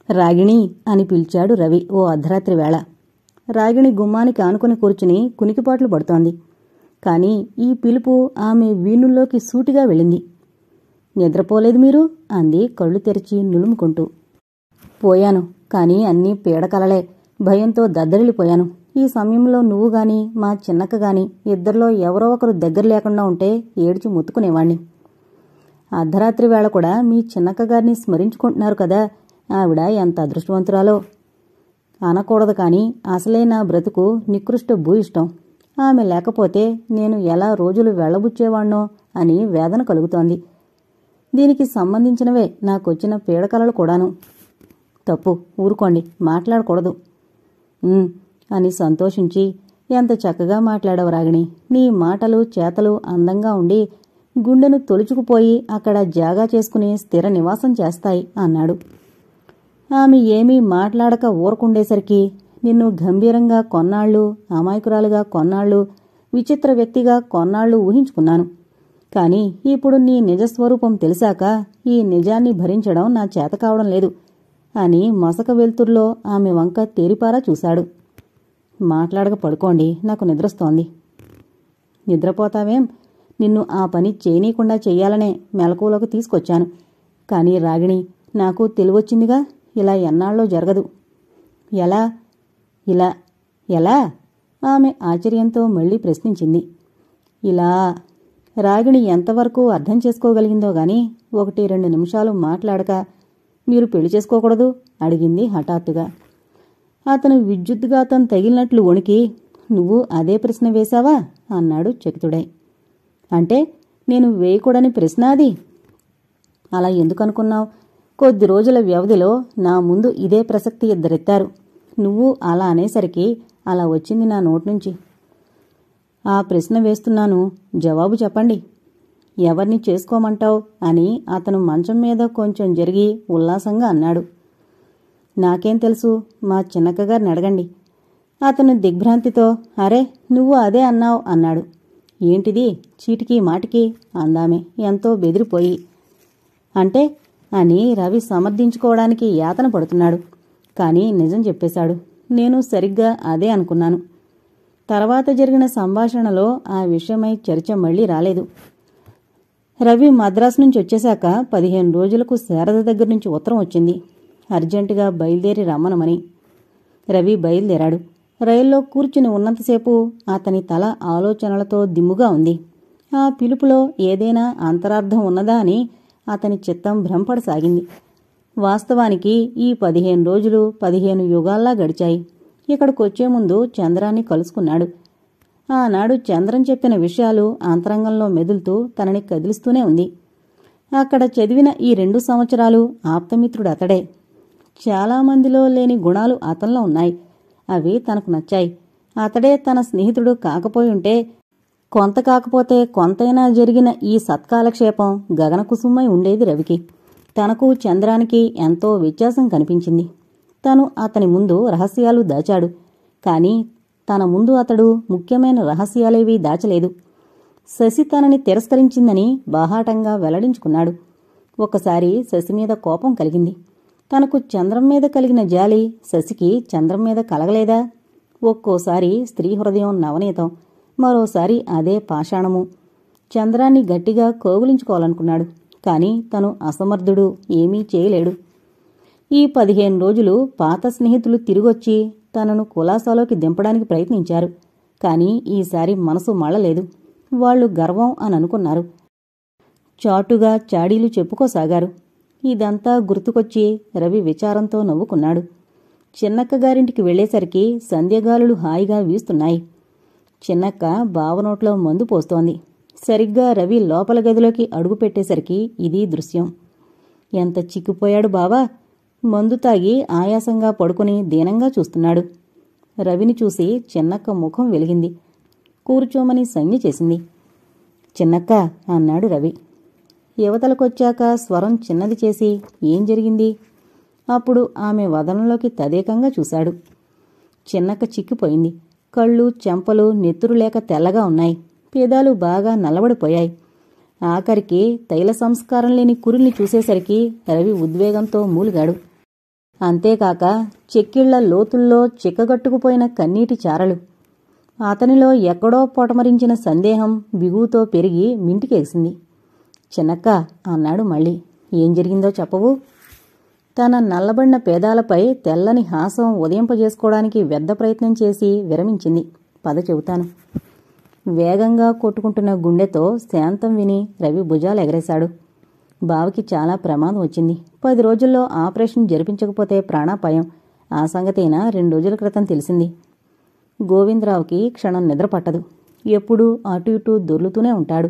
రాగిణి అని పిలిచాడు రవి ఓ అర్ధరాత్రి వేళ రాగిణి గుమ్మానికి ఆనుకుని కూర్చుని కునికిపాట్లు పడుతోంది కాని ఈ పిలుపు ఆమె వీణుల్లోకి సూటిగా వెళ్ళింది నిద్రపోలేదు మీరు అంది కళ్ళు తెరిచి నులుముకుంటూ పోయాను కాని అన్నీ పీడకలలే భయంతో దద్దరిల్లిపోయాను ఈ సమయంలో నువ్వు గాని మా చిన్నక్క గాని ఇద్దరిలో ఎవరో ఒకరు దగ్గర లేకుండా ఉంటే ఏడ్చి ముత్తుకునేవాణ్ణి అర్ధరాత్రి వేళ కూడా మీ చిన్నక్క గారిని స్మరించుకుంటున్నారు కదా ఆవిడ ఎంత అదృష్టవంతురాలో అనకూడదు కాని అసలే నా బ్రతుకు నికృష్ట భూయిష్టం ఆమె లేకపోతే నేను ఎలా రోజులు వెళ్లబుచ్చేవాణ్ణో అని వేదన కలుగుతోంది దీనికి సంబంధించినవే నాకొచ్చిన పీడకలలు కూడాను తప్పు ఊరుకోండి మాట్లాడకూడదు "ఉమ్," అని సంతోషించి ఎంత చక్కగా మాట్లాడవు రాగిణి నీ మాటలు చేతలు అందంగా ఉండి గుండెను తొలుచుకుపోయి అక్కడ జాగా చేసుకుని స్థిర నివాసం చేస్తాయి అన్నాడు ఆమె ఏమీ మాట్లాడక ఊరకుండేసరికి నిన్ను గంభీరంగా కొన్నాళ్ళు అమాయకురాలుగా కొన్నాళ్ళు విచిత్ర వ్యక్తిగా కొన్నాళ్ళు ఊహించుకున్నాను కాని ఇప్పుడు నీ నిజస్వరూపం తెలిసాక ఈ నిజాన్ని భరించడం నా చేత కావడం లేదు అని మసక వెలుతుర్లో ఆమె వంక తేరిపారా చూశాడు మాట్లాడక పడుకోండి నాకు నిద్రస్తోంది నిద్రపోతావేం నిన్ను ఆ పని చేయనీయకుండా చెయ్యాలనే మెలకువలోకి తీసుకొచ్చాను కానీ రాగిణి నాకు తెలివొచ్చిందిగా ఇలా ఎన్నాళ్ళో జరగదు ఎలా ఇలా ఎలా ఆమె ఆశ్చర్యంతో మళ్ళీ ప్రశ్నించింది ఇలా రాగిణి ఎంతవరకు అర్థం చేసుకోగలిగిందో గాని ఒకటి రెండు నిమిషాలు మాట్లాడక మీరు పెళ్లి చేసుకోకూడదు అడిగింది హఠాత్తుగా అతను విద్యుద్ఘాతం తగిలినట్లు వణికి నువ్వు అదే ప్రశ్న వేశావా అన్నాడు చకితుడై అంటే నేను వేయకూడని ప్రశ్న అది అలా ఎందుకనుకున్నావు కొద్ది రోజుల వ్యవధిలో నా ముందు ఇదే ప్రసక్తి ఇద్దరెత్తారు నువ్వు అలా అనేసరికి అలా వచ్చింది నా నోటి నుంచి ఆ ప్రశ్న వేస్తున్నాను జవాబు చెప్పండి ఎవరిని చేసుకోమంటావు అని అతను మంచం మీద కొంచెం జరిగి ఉల్లాసంగా అన్నాడు నాకేం తెలుసు మా చిన్నక్కగారిని అడగండి అతను దిగ్భ్రాంతితో అరే నువ్వు అదే అన్నావు అన్నాడు ఏంటిది చీటికి మాటికి అందామె ఎంతో బెదిరిపోయి అంటే అని రవి సమర్థించుకోవడానికి యాతన పడుతున్నాడు కానీ నిజం చెప్పేశాడు నేను సరిగ్గా అదే అనుకున్నాను తర్వాత జరిగిన సంభాషణలో ఆ విషయమై చర్చ మళ్ళీ రాలేదు రవి మద్రాసు నుంచి వచ్చేశాక పదిహేను రోజులకు శారద దగ్గర నుంచి ఉత్తరం వచ్చింది అర్జెంటుగా బయలుదేరి రమ్మనమని రవి బయలుదేరాడు రైల్లో కూర్చుని ఉన్నంతసేపు అతని తల ఆలోచనలతో దిమ్ముగా ఉంది ఆ పిలుపులో ఏదైనా అంతరార్థం ఉన్నదా అని అతని చిత్తం భ్రమపడసాగింది వాస్తవానికి ఈ పదిహేను రోజులు పదిహేను యుగాల్లా గడిచాయి ఇక్కడికొచ్చే ముందు చంద్రాన్ని కలుసుకున్నాడు ఆనాడు చంద్రం చెప్పిన విషయాలు అంతరంగంలో మెదులుతూ తనని కదిలిస్తూనే ఉంది అక్కడ చదివిన ఈ రెండు సంవత్సరాలు ఆప్తమిత్రుడు అతడే చాలామందిలో లేని గుణాలు అతనిలో ఉన్నాయి అవి తనకు నచ్చాయి అతడే తన స్నేహితుడు కాకపోయుంటే కొంత కాకపోతే కొంతైనా జరిగిన ఈ సత్కాలక్షేపం గగనకుసుమై ఉండేది రవికి తనకు చంద్రానికి ఎంతో వ్యత్యాసం కనిపించింది తను అతని ముందు రహస్యాలు దాచాడు కాని తన ముందు అతడు ముఖ్యమైన రహస్యాలేవీ దాచలేదు శశి తనని తిరస్కరించిందని బాహాటంగా వెల్లడించుకున్నాడు ఒకసారి శశి మీద కోపం కలిగింది తనకు చంద్రం మీద కలిగిన జాలి శశికి చంద్రం మీద కలగలేదా ఒక్కోసారి స్త్రీ హృదయం నవనీతం మరోసారి అదే పాషాణము చంద్రాన్ని గట్టిగా కోగులించుకోవాలనుకున్నాడు కాని తను అసమర్థుడు ఏమీ చేయలేడు ఈ పదిహేను రోజులు పాత స్నేహితులు తిరిగొచ్చి తనను కులాసాలోకి దింపడానికి ప్రయత్నించారు కాని ఈసారి మనసు మళ్ళలేదు వాళ్లు గర్వం అని అనుకున్నారు చాటుగా చాడీలు చెప్పుకోసాగారు ఇదంతా గుర్తుకొచ్చి రవి విచారంతో నవ్వుకున్నాడు చిన్నక్క గారింటికి వెళ్లేసరికి సంధ్యగాలులు హాయిగా వీస్తున్నాయి చిన్నక్క బావనోట్లో మందు పోస్తోంది సరిగ్గా రవి లోపల గదిలోకి అడుగుపెట్టేసరికి ఇది దృశ్యం ఎంత చిక్కిపోయాడు బావా మందు తాగి ఆయాసంగా పడుకుని దీనంగా చూస్తున్నాడు రవిని చూసి చిన్నక్క ముఖం వెలిగింది కూర్చోమని సంజ్ఞ చేసింది చిన్నక్క అన్నాడు రవి యువతలకొచ్చాక స్వరం చిన్నది చేసి ఏం జరిగింది అప్పుడు ఆమె వదనంలోకి తదేకంగా చూశాడు చిన్నక్క చిక్కిపోయింది కళ్ళు చెంపలు నెత్తురు లేక తెల్లగా ఉన్నాయి పేదాలు బాగా నల్లబడిపోయాయి ఆఖరికి తైల సంస్కారం లేని కురుల్ని చూసేసరికి రవి ఉద్వేగంతో మూలిగాడు అంతేకాక చెక్కిళ్ల లోతుల్లో చిక్కగట్టుకుపోయిన కన్నీటి చారలు అతనిలో ఎక్కడో పొటమరించిన సందేహం బిగువుతో పెరిగి మింటికేసింది చిన్నక్క అన్నాడు మళ్ళీ ఏం జరిగిందో చెప్పవు తన నల్లబడిన పేదాలపై తెల్లని హాసం ఉదయింపజేసుకోవడానికి వ్యర్థ ప్రయత్నం చేసి విరమించింది పద చెబుతాను వేగంగా కొట్టుకుంటున్న గుండెతో శాంతం విని రవి భుజాలు ఎగరేశాడు బావకి చాలా ప్రమాదం వచ్చింది పది రోజుల్లో ఆపరేషన్ జరిపించకపోతే ప్రాణాపాయం ఆ సంగతైనా రెండు రోజుల క్రితం తెలిసింది గోవిందరావుకి క్షణం నిద్ర పట్టదు ఎప్పుడూ అటు ఇటు దొర్లుతూనే ఉంటాడు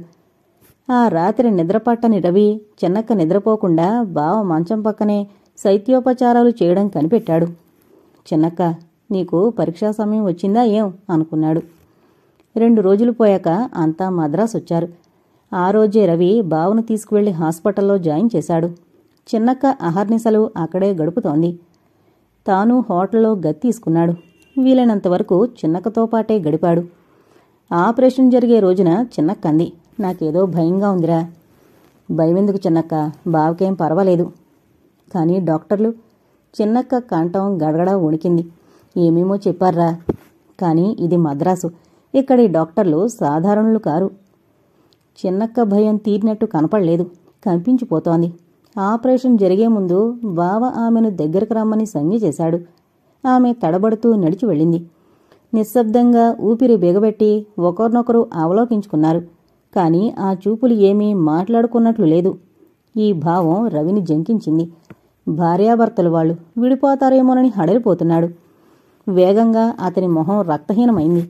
ఆ రాత్రి నిద్రపట్టని రవి చిన్నక్క నిద్రపోకుండా బావ మంచం పక్కనే శైత్యోపచారాలు చేయడం కనిపెట్టాడు చిన్నక్క నీకు పరీక్షా సమయం వచ్చిందా ఏం అనుకున్నాడు రెండు రోజులు పోయాక అంతా మద్రాసు వచ్చారు ఆ రోజే రవి బావను తీసుకువెళ్లి హాస్పిటల్లో జాయిన్ చేశాడు చిన్నక్క అహర్నిశలు అక్కడే గడుపుతోంది తాను హోటల్లో గది తీసుకున్నాడు వీలైనంత వరకు చిన్నక్కతో పాటే గడిపాడు ఆపరేషన్ జరిగే రోజున చిన్నక్కంది నాకేదో భయంగా ఉందిరా భయమెందుకు చిన్నక్క బావకేం పర్వాలేదు కానీ డాక్టర్లు చిన్నక్క కంఠం గడగడ వణికింది ఏమేమో చెప్పారా కానీ ఇది మద్రాసు ఇక్కడి డాక్టర్లు సాధారణులు కారు చిన్నక్క భయం తీరినట్టు కనపడలేదు కంపించిపోతోంది ఆపరేషన్ జరిగే ముందు బావ ఆమెను దగ్గరకు రమ్మని సంజ్ఞ చేశాడు ఆమె తడబడుతూ నడిచి వెళ్ళింది నిశ్శబ్దంగా ఊపిరి బిగబెట్టి ఒకరినొకరు అవలోకించుకున్నారు కాని ఆ చూపులు ఏమీ మాట్లాడుకున్నట్లు లేదు ఈ భావం రవిని జంకించింది భార్యాభర్తలు వాళ్ళు విడిపోతారేమోనని హడలిపోతున్నాడు వేగంగా అతని మొహం రక్తహీనమైంది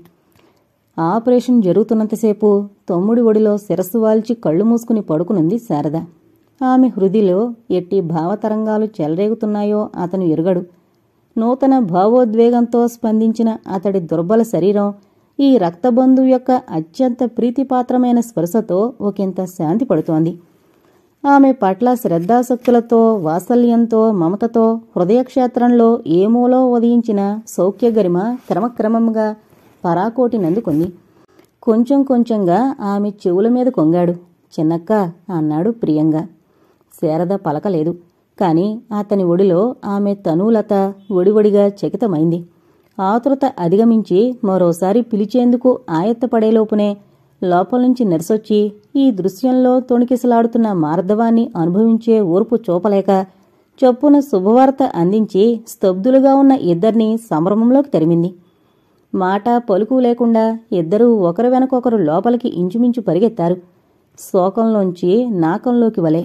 ఆపరేషన్ జరుగుతున్నంతసేపు తమ్ముడి ఒడిలో శిరస్సు వాల్చి కళ్ళు మూసుకుని పడుకునుంది శారద ఆమె హృదిలో ఎట్టి భావతరంగాలు చెలరేగుతున్నాయో అతను ఎరుగడు నూతన భావోద్వేగంతో స్పందించిన అతడి దుర్బల శరీరం ఈ రక్తబంధు యొక్క అత్యంత ప్రీతిపాత్రమైన స్పర్శతో ఒకంత శాంతి పడుతోంది ఆమె పట్ల శ్రద్ధాసక్తులతో వాత్సల్యంతో మమతతో హృదయక్షేత్రంలో ఏమూలో ఉదయించిన సౌఖ్యగరిమ క్రమక్రమంగా పరాకోటినందుకుంది కొంచెం కొంచెంగా ఆమె చెవుల మీద కొంగాడు చిన్నక్క అన్నాడు ప్రియంగా శారద పలకలేదు కాని అతని ఒడిలో ఆమె తనూలత ఒడివడిగా చకితమైంది ఆతృత అధిగమించి మరోసారి పిలిచేందుకు ఆయత్తపడేలోపునే లోపల నుంచి నెరసొచ్చి ఈ దృశ్యంలో తొణికిసలాడుతున్న మార్ధవాన్ని అనుభవించే ఓర్పు చూపలేక చొప్పున శుభవార్త అందించి స్తబ్దులుగా ఉన్న ఇద్దరిని సంభ్రమంలోకి తరిమింది మాట పలుకు లేకుండా ఇద్దరూ ఒకరి వెనకొకరు లోపలికి ఇంచుమించు పరిగెత్తారు శోకంలోంచి నాకంలోకి వలె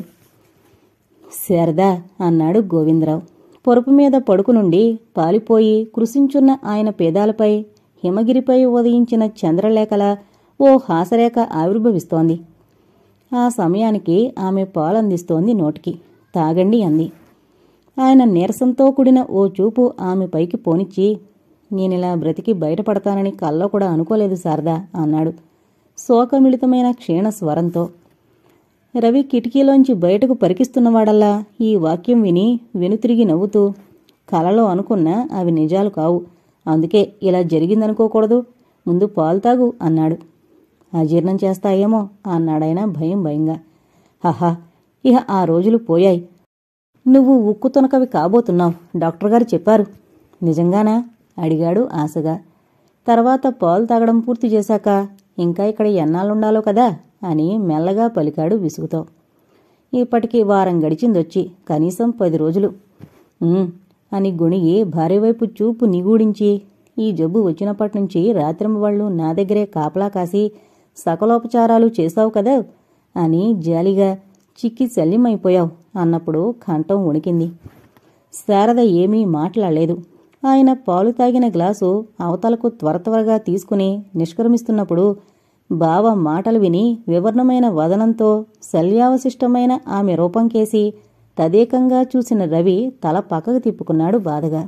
శారదా అన్నాడు గోవిందరావు పొరుపు మీద పడుకునుండి పాలిపోయి కృషించున్న ఆయన పేదాలపై హిమగిరిపై ఉదయించిన చంద్రలేఖల ఓ హాసరేఖ ఆవిర్భవిస్తోంది ఆ సమయానికి ఆమె పాలందిస్తోంది నోటికి తాగండి అంది ఆయన నీరసంతో కూడిన ఓ చూపు ఆమె పైకి పోనిచ్చి నేనిలా బ్రతికి బయటపడతానని కల్లో కూడా అనుకోలేదు శారదా అన్నాడు శోకమిళితమైన క్షీణ స్వరంతో రవి కిటికీలోంచి బయటకు పరికిస్తున్నవాడల్లా ఈ వాక్యం విని వెనుతిరిగి నవ్వుతూ కలలో అనుకున్నా అవి నిజాలు కావు అందుకే ఇలా జరిగిందనుకోకూడదు ముందు పాలు తాగు అన్నాడు అజీర్ణం చేస్తాయేమో అన్నాడాయన భయం భయంగా హహా ఇహ ఆ రోజులు పోయాయి నువ్వు ఉక్కు తునకవి కాబోతున్నావు డాక్టర్ గారు చెప్పారు నిజంగానా అడిగాడు ఆశగా తర్వాత పాలు తాగడం పూర్తి చేశాక ఇంకా ఇక్కడ ఎన్నాళ్ళుండాలో కదా అని మెల్లగా పలికాడు విసుగుతో ఇప్పటికి వారం గడిచిందొచ్చి కనీసం పది రోజులు "ఉమ్" అని గొణిగి భార్య వైపు చూపు నిగూడించి ఈ జబ్బు వచ్చినప్పటినుంచి రాత్రింబవళ్ళు నా దగ్గరే కాపలా కాసి సకలోపచారాలు చేశావు కదా అని జాలిగా చిక్కి శల్యమైపోయావు అన్నప్పుడు కంఠం వణికింది శారద ఏమీ మాట్లాడలేదు ఆయన పాలు తాగిన గ్లాసు అవతలకు త్వర త్వరగా తీసుకుని నిష్క్రమిస్తున్నప్పుడు బావ మాటలు విని వివర్ణమైన వదనంతో శల్యావశిష్టమైన ఆమె రూపం కేసి తదేకంగా చూసిన రవి తల పక్కకు తిప్పుకున్నాడు బాధగా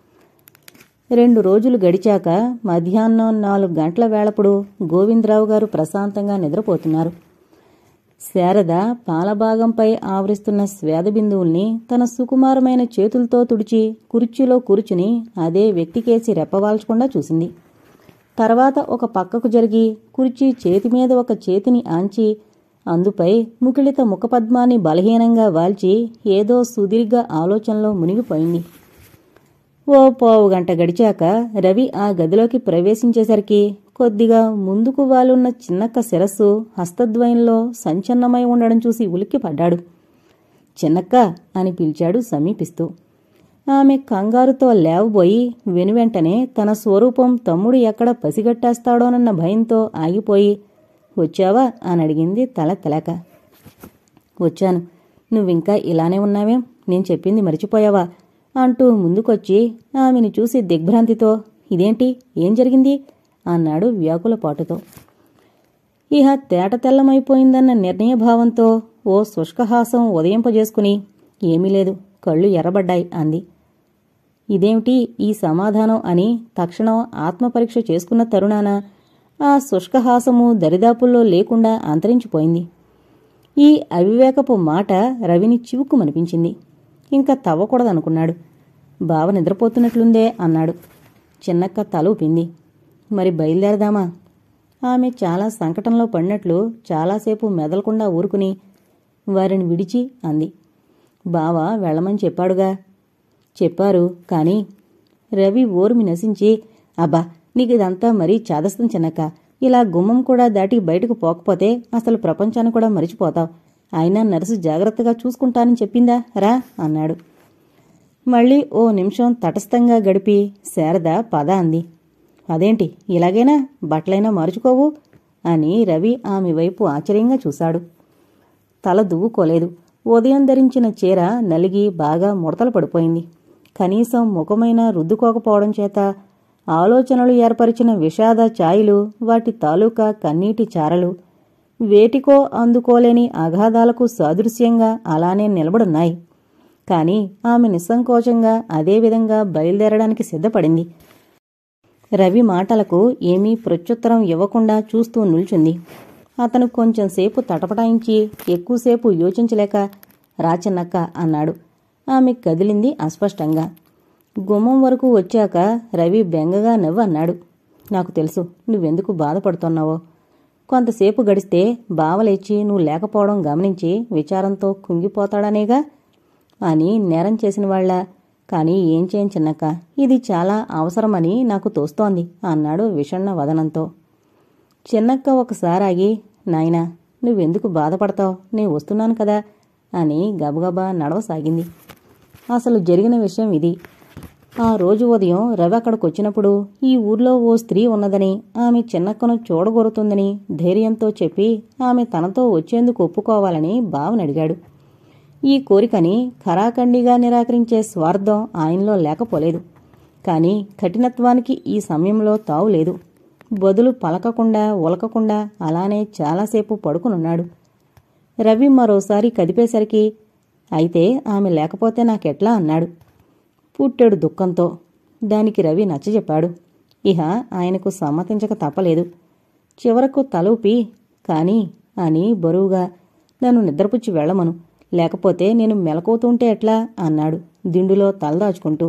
రెండు రోజులు గడిచాక మధ్యాహ్నం నాలుగు గంటల వేళప్పుడు గోవిందరావు గారు ప్రశాంతంగా నిద్రపోతున్నారు శారద పాలభాగంపై ఆవరిస్తున్న స్వేద బిందువుల్ని తన సుకుమారమైన చేతులతో తుడిచి కుర్చీలో కూర్చుని అదే వ్యక్తికేసి రెప్పవాల్చకుండా చూసింది తర్వాత ఒక పక్కకు జరిగి కుర్చీ చేతి మీద ఒక చేతిని ఆంచి అందుపై ముకిళిత ముఖపద్మాన్ని బలహీనంగా వాల్చి ఏదో సుదీర్ఘ ఆలోచనలో మునిగిపోయింది ఓ పావు గంట గడిచాక రవి ఆ గదిలోకి ప్రవేశించేసరికి కొద్దిగా ముందుకు వాలున్న చిన్నక్క శిరస్సు హస్తద్వయంలో సంచన్నమై ఉండడం చూసి ఉలిక్కిపడ్డాడు చిన్నక్క అని పిలిచాడు సమీపిస్తూ ఆమె కంగారుతో లేవబోయి వెనువెంటనే తన స్వరూపం తమ్ముడు ఎక్కడ పసిగట్టేస్తాడోనన్న భయంతో ఆగిపోయి వచ్చావా అని అడిగింది తల తెలక వచ్చాను నువ్వింకా ఇలానే ఉన్నావేం నేను చెప్పింది మర్చిపోయావా అంటూ ముందుకొచ్చి ఆమెను చూసి దిగ్భ్రాంతితో ఇదేంటి ఏం జరిగింది అన్నాడు వ్యాకుల పాటుతో ఇహ తేట తెల్లమైపోయిందన్న నిర్ణయభావంతో ఓ శుష్కహాసం ఉదయింపజేసుకుని ఏమీ లేదు కళ్ళు ఎర్రబడ్డాయి అంది ఇదేమిటి ఈ సమాధానం అని తక్షణం ఆత్మపరీక్ష చేసుకున్న తరుణాన ఆ శుష్కహాసము దరిదాపుల్లో లేకుండా అంతరించిపోయింది ఈ అవివేకపు మాట రవిని చివుక్కుమనిపించింది ఇంకా తవ్వకూడదనుకున్నాడు బావ నిద్రపోతున్నట్లుందే అన్నాడు చిన్నక్క తల ఊపింది మరి బయలుదేరదామా ఆమె చాలా సంకటంలో పడినట్లు చాలాసేపు మెదలకుండా ఊరుకుని వారిని విడిచి అంది బావ వెళ్ళమని చెప్పాడుగా చెప్పారు కాని రవి ఓర్మి నశించి అబ్బా నీకు ఇదంతా మరీ చాదస్తం చిన్నక్క ఇలా గుమ్మం కూడా దాటి బయటకు పోకపోతే అసలు ప్రపంచాన్ని కూడా మరిచిపోతావు అయినా నర్సు జాగ్రత్తగా చూసుకుంటానని చెప్పిందా రా అన్నాడు మళ్ళీ ఓ నిమిషం తటస్థంగా గడిపి శారద పద అంది అదేంటి ఇలాగైనా బట్టలైనా మార్చుకోవు అని రవి ఆమె వైపు ఆశ్చర్యంగా చూశాడు తల దువ్వుకోలేదు ఉదయం ధరించిన చీర నలిగి బాగా ముడతలు పడిపోయింది కనీసం ముఖమైనా రుద్దుకోకపోవడం చేత ఆలోచనలు ఏర్పరిచిన విషాద ఛాయలు వాటి తాలూకా కన్నీటి చారలు వేటికో అందుకోలేని అగాధాలకు సాదృశ్యంగా అలానే నిలబడున్నాయి కాని ఆమె నిస్సంకోచంగా అదేవిధంగా బయలుదేరడానికి సిద్ధపడింది రవి మాటలకు ఏమీ ప్రత్యుత్తరం ఇవ్వకుండా చూస్తూ నిల్చుంది అతను కొంచెంసేపు తటపటాయించి ఎక్కువసేపు యోచించలేక రాచన్నక్క అన్నాడు ఆమె కదిలింది అస్పష్టంగా గుమ్మం వరకు వచ్చాక రవి బెంగగా నవ్వు అన్నాడు నాకు తెలుసు నువ్వెందుకు బాధపడుతున్నావో కొంతసేపు గడిస్తే బావలేచి నువ్వు లేకపోవడం గమనించి విచారంతో కుంగిపోతాడనేగా అని నేరం చేసిన వాళ్ళ కానీ ఏం చేయను చిన్నక్క ఇది చాలా అవసరమని నాకు తోస్తోంది అన్నాడు విషణ్ణ వదనంతో చిన్నక్క ఒకసారాగి నాయనా నువ్వెందుకు బాధపడతావు నేను వస్తున్నాను కదా అని గబగబా నడవసాగింది అసలు జరిగిన విషయం ఇది ఆ రోజు ఉదయం రవి అక్కడికి వచ్చినప్పుడు ఈ ఊర్లో ఓ స్త్రీ ఉన్నదని ఆమె చిన్నక్కను చూడగొరుతుందని ధైర్యంతో చెప్పి ఆమె తనతో వచ్చేందుకు ఒప్పుకోవాలని బావనడిగాడు ఈ కోరికని ఖరాఖండిగా నిరాకరించే స్వార్థం ఆయనలో లేకపోలేదు కాని కఠినత్వానికి ఈ సమయంలో తావు లేదు బదులు పలకకుండా ఉలకకుండా అలానే చాలాసేపు పడుకునున్నాడు రవి మరోసారి కదిపేసరికి అయితే ఆమె లేకపోతే నాకెట్లా అన్నాడు పుట్టాడు దుఃఖంతో దానికి రవి నచ్చజెప్పాడు ఇహ ఆయనకు సమ్మతించక తప్పలేదు చివరకు తలూపి కాని అని బరువుగా నన్ను నిద్రపుచ్చి వెళ్ళమను లేకపోతే నేను మెలకుతుంటే ఎట్లా అన్నాడు దిండులో తలదాచుకుంటూ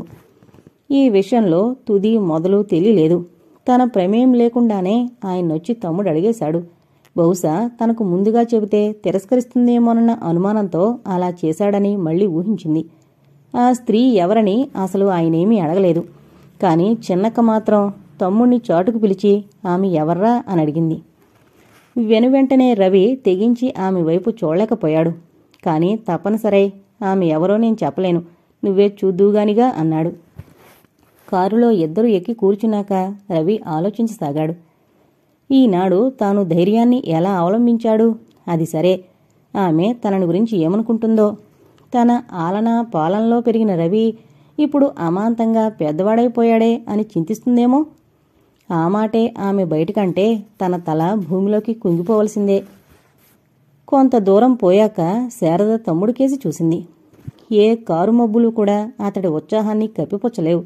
ఈ విషయంలో తుది మొదలు తెలియలేదు తన ప్రమేయం లేకుండానే ఆయన్నొచ్చి తమ్ముడు అడిగేశాడు బహుశా తనకు ముందుగా చెబితే తిరస్కరిస్తుందేమోనన్న అనుమానంతో అలా చేశాడని మళ్ళీ ఊహించింది ఆ స్త్రీ ఎవరని అసలు ఆయనేమీ అడగలేదు కాని చిన్నక్క మాత్రం తమ్ముణ్ణి చాటుకు పిలిచి ఆమె ఎవర్రా అని అడిగింది వెనువెంటనే రవి తెగించి ఆమె వైపు చూడలేకపోయాడు కాని తప్పనిసరై ఆమె ఎవరో నేను చెప్పలేను నువ్వే చూద్దూగానిగా అన్నాడు కారులో ఇద్దరు ఎక్కి కూర్చున్నాక రవి ఆలోచించసాగాడు ఈనాడు తాను ధైర్యాన్ని ఎలా అవలంబించాడు అది సరే ఆమె తనని గురించి ఏమనుకుంటుందో తన ఆలన పాలనలో పెరిగిన రవి ఇప్పుడు అమాంతంగా పెద్దవాడైపోయాడే అని చింతిస్తుందేమో ఆ మాటే ఆమె బయటకంటే తన తల భూమిలోకి కుంగిపోవలసిందే కొంత దూరం పోయాక శారద తమ్ముడికేసి చూసింది ఏ కారు మబ్బులు కూడా అతడి ఉత్సాహాన్ని కప్పిపుచ్చలేవు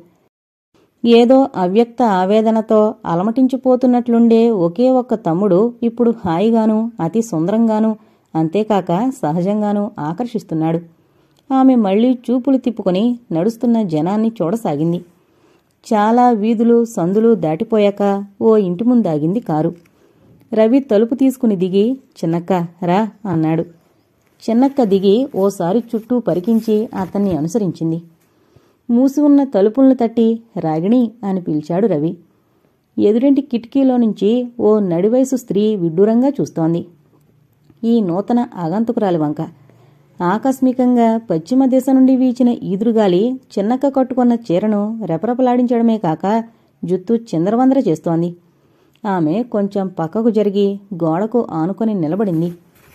ఏదో అవ్యక్త ఆవేదనతో అలమటించిపోతున్నట్లుండే ఒకే ఒక్క తమ్ముడు ఇప్పుడు హాయిగాను అతి సుందరంగాను అంతేకాక సహజంగానూ ఆకర్షిస్తున్నాడు ఆమె మళ్లీ చూపులు తిప్పుకొని నడుస్తున్న జనాన్ని చూడసాగింది చాలా వీధులు సందులు దాటిపోయాక ఓ ఇంటి ముందాగింది కారు రవి తలుపు తీసుకుని దిగి చిన్నక్క రా అన్నాడు చిన్నక్క దిగి ఓసారి చుట్టూ పరికించి అతన్ని అనుసరించింది మూసి ఉన్న తలుపులను తట్టి రాగిణి అని పిలిచాడు రవి ఎదురింటి కిటికీలో నుంచి ఓ నడివయసు స్త్రీ విడ్డూరంగా చూస్తోంది ఈ నూతన ఆగంతుకురాలి వంక ఆకస్మికంగా పశ్చిమ దిశ నుండి వీచిన ఈదురుగాలి చిన్నక్క కట్టుకున్న చీరను రెపరెపలాడించడమే కాక జుత్తు చిందరవందర చేస్తోంది ఆమె కొంచెం పక్కకు జరిగి గోడకు ఆనుకొని నిలబడింది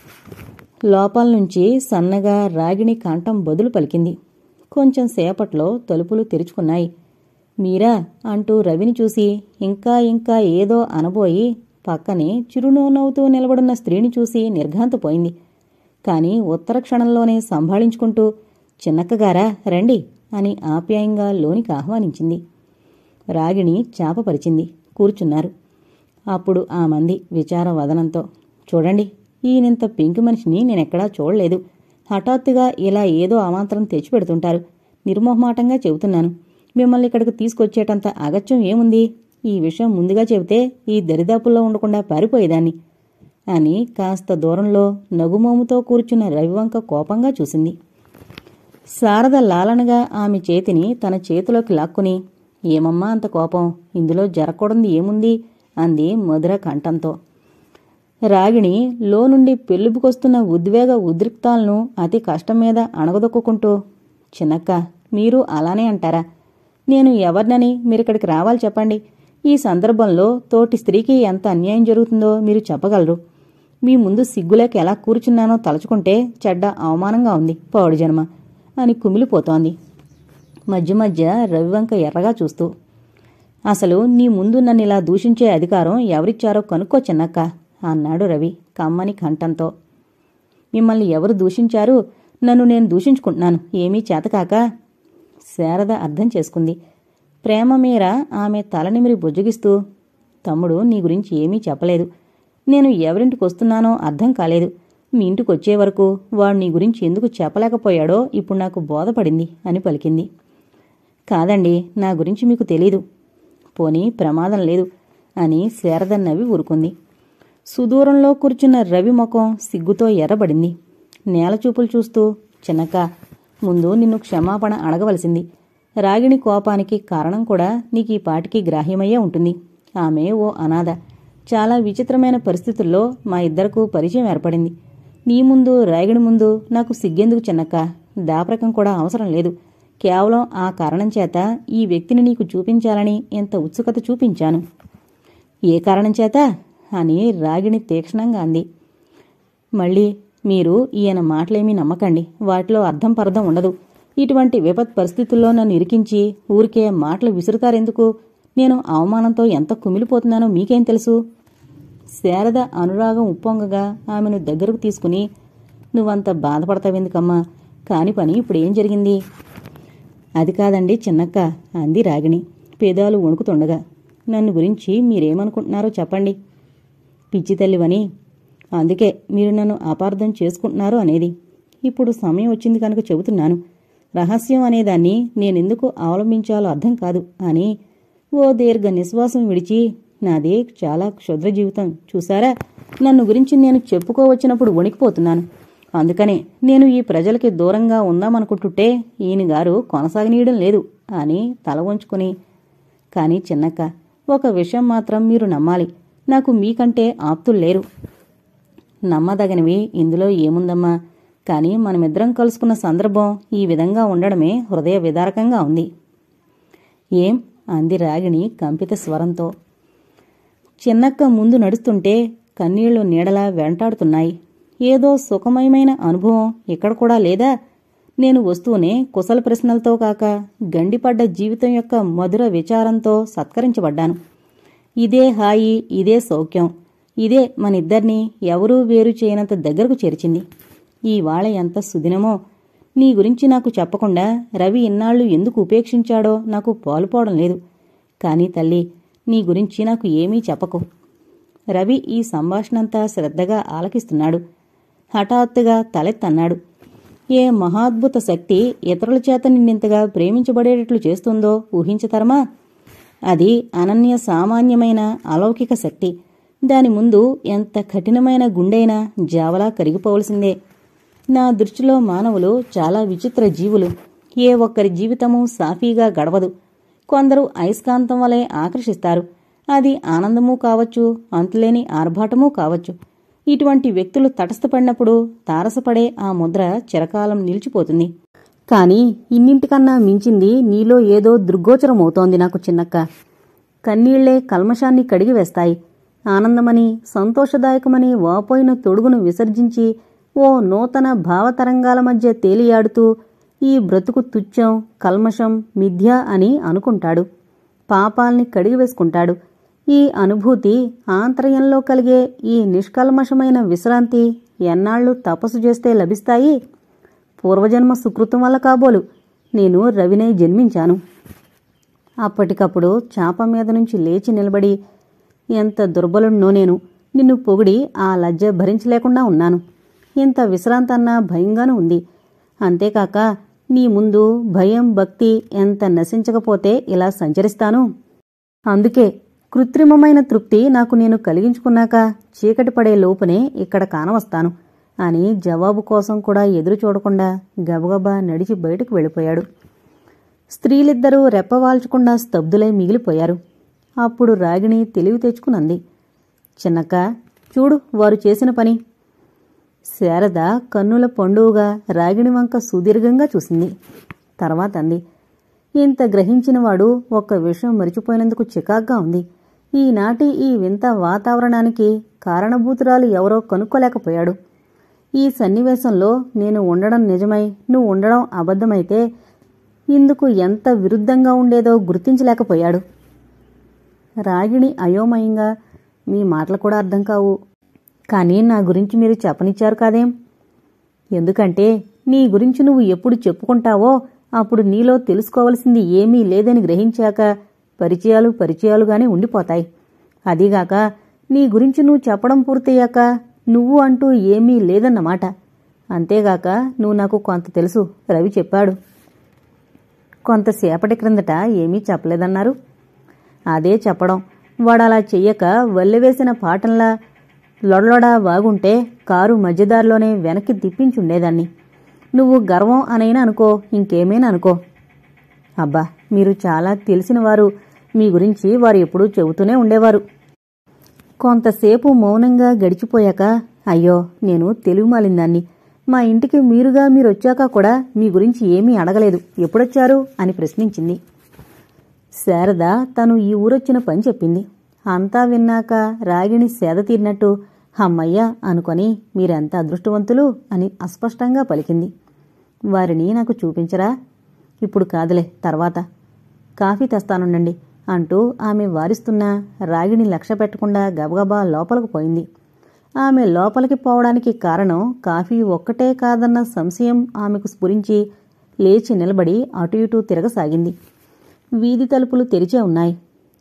లోపల నుంచి సన్నగా రాగిణి కంఠం బదులు పలికింది కొంచెం సేపట్లో తలుపులు తెరుచుకున్నాయి మీరా అంటూ రవిని చూసి ఇంకా ఇంకా ఏదో అనబోయి పక్కనే చిరునవ్వుతూ నిలబడున్న స్త్రీని చూసి నిర్ఘాంతపోయింది కాని ఉత్తర క్షణంలోనే సంభాళించుకుంటూ చిన్నక్కగారా రండి అని ఆప్యాయంగా లోనికి ఆహ్వానించింది రాగిణి చాపపరిచింది కూర్చున్నారు అప్పుడు ఆ మంది విచార వదనంతో చూడండి ఈయనింత పింక్ మనిషిని నేనెక్కడా చూడలేదు హఠాత్తుగా ఇలా ఏదో అవాంతరం తెచ్చిపెడుతుంటారు నిర్మోహమాటంగా చెబుతున్నాను మిమ్మల్ని ఇక్కడికి తీసుకొచ్చేటంత అగత్యం ఏముంది ఈ విషయం ముందుగా చెబితే ఈ దరిదాపుల్లో ఉండకుండా పారిపోయేదాన్ని అని కాస్త దూరంలో నగుమోముతో కూర్చున్న రవివంక కోపంగా చూసింది శారద లాలనగా ఆమె చేతిని తన చేతిలోకి లాక్కుని ఏమమ్మా అంత కోపం ఇందులో జరగకూడదు ఏముంది అంది మధుర కంఠంతో రాగిణి లో నుండి పెళ్ళిపుకొస్తున్న ఉద్వేగ ఉద్రిక్తాలను అతి కష్టం మీద అణగదొక్కుంటూ చిన్నక్క మీరు అలానే అంటారా నేను ఎవరినని మీరిక్కడికి రావాలి చెప్పండి ఈ సందర్భంలో తోటి స్త్రీకి ఎంత అన్యాయం జరుగుతుందో మీరు చెప్పగలరు మీ ముందు సిగ్గులేక ఎలా కూర్చున్నానో తలుచుకుంటే చెడ్డ అవమానంగా ఉంది పౌడు జన్మ అని కుమిలిపోతోంది మధ్య మధ్య రవివంక ఎర్రగా చూస్తూ అసలు నీ ముందు నన్ను ఇలా దూషించే అధికారం ఎవరిచ్చారో కనుక్కో చిన్నక్క అన్నాడు రవి కమ్మని కంఠంతో మిమ్మల్ని ఎవరు దూషించారు నన్ను నేను దూషించుకుంటున్నాను ఏమీ చేతకాక శారద అర్థం చేసుకుంది ప్రేమ మీర ఆమె తలనిమిరి బుజ్జగిస్తూ తమ్ముడు నీ గురించి ఏమీ చెప్పలేదు నేను ఎవరింటికి వస్తున్నానో అర్థం కాలేదు మీ ఇంటికి వచ్చే వరకు వాడు నీ గురించి ఎందుకు చెప్పలేకపోయాడో ఇప్పుడు నాకు బోధపడింది అని పలికింది కాదండి నా గురించి మీకు తెలీదు పోనీ ప్రమాదం లేదు అని శారద నవ్వి ఊరుకుంది సుదూరంలో కూర్చున్న రవి ముఖం సిగ్గుతో ఎర్రబడింది నేలచూపులు చూస్తూ చిన్నక్క ముందు నిన్ను క్షమాపణ అడగవలసింది రాగిణి కోపానికి కారణం కూడా నీకు ఈ పాటికి గ్రాహ్యమయ్యే ఉంటుంది ఆమె ఓ అనాథ చాలా విచిత్రమైన పరిస్థితుల్లో మా ఇద్దరకు పరిచయం ఏర్పడింది నీ ముందు రాగిణి ముందు నాకు సిగ్గెందుకు చిన్నక్క దాపరకం కూడా అవసరం లేదు కేవలం ఆ కారణం చేత ఈ వ్యక్తిని నీకు చూపించాలని ఎంత ఉత్సుకత చూపించాను ఏ కారణం చేత అని రాగిణి తీక్షణంగా అంది మళ్ళీ మీరు ఈయన మాటలేమీ నమ్మకండి వాటిలో అర్థం పర్థం ఉండదు ఇటువంటి విపత్ పరిస్థితుల్లో నన్ను ఇరికించి ఊరికే మాటలు విసురుతారెందుకు నేను అవమానంతో ఎంత కుమిలిపోతున్నానో మీకేం తెలుసు శారద అనురాగం ఉప్పొంగగా ఆమెను దగ్గరకు తీసుకుని నువ్వంత బాధపడతావెందుకమ్మా కాని పని ఇప్పుడు ఏం జరిగింది అది కాదండి చిన్నక్క అంది రాగిణి పేదాలు వణుకుతుండగా నన్ను గురించి మీరేమనుకుంటున్నారో చెప్పండి పిచ్చి తల్లివని అందుకే మీరు నన్ను అపార్థం చేసుకుంటున్నారు అనేది ఇప్పుడు సమయం వచ్చింది కనుక చెబుతున్నాను రహస్యం అనేదాన్ని నేనెందుకు అవలంబించాలో అర్థం కాదు అని ఓ దీర్ఘ నిశ్వాసం విడిచి నాది చాలా క్షుద్ర జీవితం చూసారా నన్ను గురించి నేను చెప్పుకోవచ్చినప్పుడు వణికిపోతున్నాను అందుకనే నేను ఈ ప్రజలకి దూరంగా ఉందామనుకుంటుంటే ఈయన గారు కొనసాగనీయడం లేదు అని తల వంచుకుని కానీ చిన్నక్క ఒక విషయం మాత్రం మీరు నమ్మాలి నాకు మీకంటే ఆప్తులు లేరు నమ్మదగనివి ఇందులో ఏముందమ్మా కానీ మనమిద్దరం కలుసుకున్న సందర్భం ఈ విధంగా ఉండడమే హృదయ విదారకంగా ఉంది ఏం అంది రాగిణి కంపిత స్వరంతో చిన్నక్క ముందు నడుస్తుంటే కన్నీళ్లు నీడలా వెంటాడుతున్నాయి ఏదో సుఖమయమైన అనుభవం ఇక్కడ కూడా లేదా నేను వస్తూనే కుశల ప్రశ్నలతో కాక గండిపడ్డ జీవితం యొక్క మధుర విచారంతో సత్కరించబడ్డాను ఇదే హాయి ఇదే సౌఖ్యం ఇదే మనిద్దరినీ ఎవరూ వేరు చేయనంత దగ్గరకు చేర్చింది ఈ వాళ ఎంత సుదినమో నీ గురించి నాకు చెప్పకుండా రవి ఇన్నాళ్ళు ఎందుకు ఉపేక్షించాడో నాకు పాలుపోవడం లేదు కానీ తల్లి నీ గురించి నాకు ఏమీ చెప్పకు రవి ఈ సంభాషణంతా శ్రద్ధగా ఆలకిస్తున్నాడు హఠాత్తుగా తలెత్తన్నాడు ఏ మహాద్భుత శక్తి ఇతరుల చేత నిన్నింతగా ప్రేమించబడేటట్లు చేస్తుందో ఊహించతరమా అది అనన్య సామాన్యమైన అలౌకిక శక్తి దాని ముందు ఎంత కఠినమైన గుండైనా జావలా కరిగిపోవలసిందే నా దృష్టిలో మానవులు చాలా విచిత్ర జీవులు ఏ ఒక్కరి జీవితము సాఫీగా గడవదు కొందరు అయస్కాంతం వలె ఆకర్షిస్తారు అది ఆనందమూ కావచ్చు అంతులేని ఆర్భాటమూ కావచ్చు ఇటువంటి వ్యక్తులు తటస్థపడినప్పుడు తారసపడే ఆ ముద్ర చిరకాలం నిలిచిపోతుంది కాని ఇన్నింటికన్నా మించింది నీలో ఏదో దుర్గోచరమవుతోంది నాకు చిన్నక్క కన్నీళ్లే కల్మషాన్ని కడిగివేస్తాయి ఆనందమని సంతోషదాయకమని వాపోయిన తొడుగును విసర్జించి ఓ నూతన భావతరంగాల మధ్య తేలియాడుతూ ఈ బ్రతుకు తుచ్చం కల్మషం మిథ్య అని అనుకుంటాడు పాపాల్ని కడిగివేసుకుంటాడు ఈ అనుభూతి ఆంతర్యంలో కలిగే ఈ నిష్కల్మషమైన విశ్రాంతి ఎన్నాళ్ళు తపస్సు చేస్తే లభిస్తాయి పూర్వజన్మ సుకృతం వల్ల కాబోలు నేను రవినై జన్మించాను అప్పటికప్పుడు చాప మీద నుంచి లేచి నిలబడి ఎంత దుర్బలున్నో నేను నిన్ను పొగిడి ఆ లజ్జ భరించలేకుండా ఉన్నాను ఇంత విశ్రాంతన్నా భయంగానూ ఉంది అంతేకాక నీ ముందు భయం భక్తి ఎంత నశించకపోతే ఇలా సంచరిస్తాను అందుకే కృత్రిమమైన తృప్తి నాకు నేను కలిగించుకున్నాక చీకటి పడే లోపునే ఇక్కడ కానవస్తాను అని జవాబు కోసం కూడా ఎదురు చూడకుండా గబగబా నడిచి బయటకు వెళ్ళిపోయాడు స్త్రీలిద్దరూ రెప్పవాల్చకుండా స్తబ్దులై మిగిలిపోయారు అప్పుడు రాగిణి తెలివి తెచ్చుకునంది చిన్నక్క చూడు వారు చేసిన పని శారద కన్నుల పండువుగా రాగిణి వంక సుదీర్ఘంగా చూసింది తర్వాత అంది ఇంత గ్రహించినవాడు ఒక్క విషయం మరిచిపోయినందుకు చికాగ్గా ఉంది ఈనాటి ఈ వింత వాతావరణానికి కారణభూతురాలు ఎవరో కనుక్కోలేకపోయాడు ఈ సన్నివేశంలో నేను ఉండడం నిజమై నువ్వు ఉండడం అబద్ధమైతే ఇందుకు ఎంత విరుద్ధంగా ఉండేదో గుర్తించలేకపోయాడు రాగిణి అయోమయంగా మీ మాటలు కూడా అర్థం కావు కానీ నా గురించి మీరు చెప్పనిచ్చారు కాదేం ఎందుకంటే నీ గురించి నువ్వు ఎప్పుడు చెప్పుకుంటావో అప్పుడు నీలో తెలుసుకోవలసింది ఏమీ లేదని గ్రహించాక పరిచయాలు పరిచయాలుగానే ఉండిపోతాయి అదీగాక నీ గురించి నువ్వు చెప్పడం పూర్తయ్యాక నువ్వు అంటూ ఏమీ లేదన్నమాట అంతేగాక నువ్వు నాకు కొంత తెలుసు రవి చెప్పాడు కొంతసేపటి క్రిందట ఏమీ చెప్పలేదన్నారు అదే చెప్పడం వాడలా చెయ్యక వల్లెవేసిన పాటంలా లొడలొడా వాగుంటే కారు మధ్యదారిలోనే వెనక్కి తిప్పించుండేదాన్ని నువ్వు గర్వం అనైనా అనుకో ఇంకేమైనా అనుకో అబ్బా మీరు చాలా తెలిసినవారు మీ గురించి వారు ఎప్పుడూ చెబుతూనే ఉండేవారు కొంతసేపు మౌనంగా గడిచిపోయాక అయ్యో నేను తెలివిమాలిందాన్ని మా ఇంటికి మీరుగా మీరొచ్చాక కూడా మీ గురించి ఏమీ అడగలేదు ఎప్పుడొచ్చారు అని ప్రశ్నించింది శారద తను ఈ ఊరొచ్చిన పని చెప్పింది అంతా విన్నాక రాగిణి సేద తీరినట్టు హమ్మయ్య అనుకొని మీరెంత అదృష్టవంతులు అని అస్పష్టంగా పలికింది వారిని నాకు చూపించరా ఇప్పుడు కాదులే తర్వాత కాఫీ తెస్తానుండండి అంటూ ఆమె వారిస్తున్నా రాగిణి లక్ష్య పెట్టకుండా గబగబా లోపలకు పోయింది ఆమె లోపలికి పోవడానికి కారణం కాఫీ ఒక్కటే కాదన్న సంశయం ఆమెకు స్ఫురించి లేచి నిలబడి అటు ఇటూ తిరగసాగింది వీధి తలుపులు తెరిచే ఉన్నాయి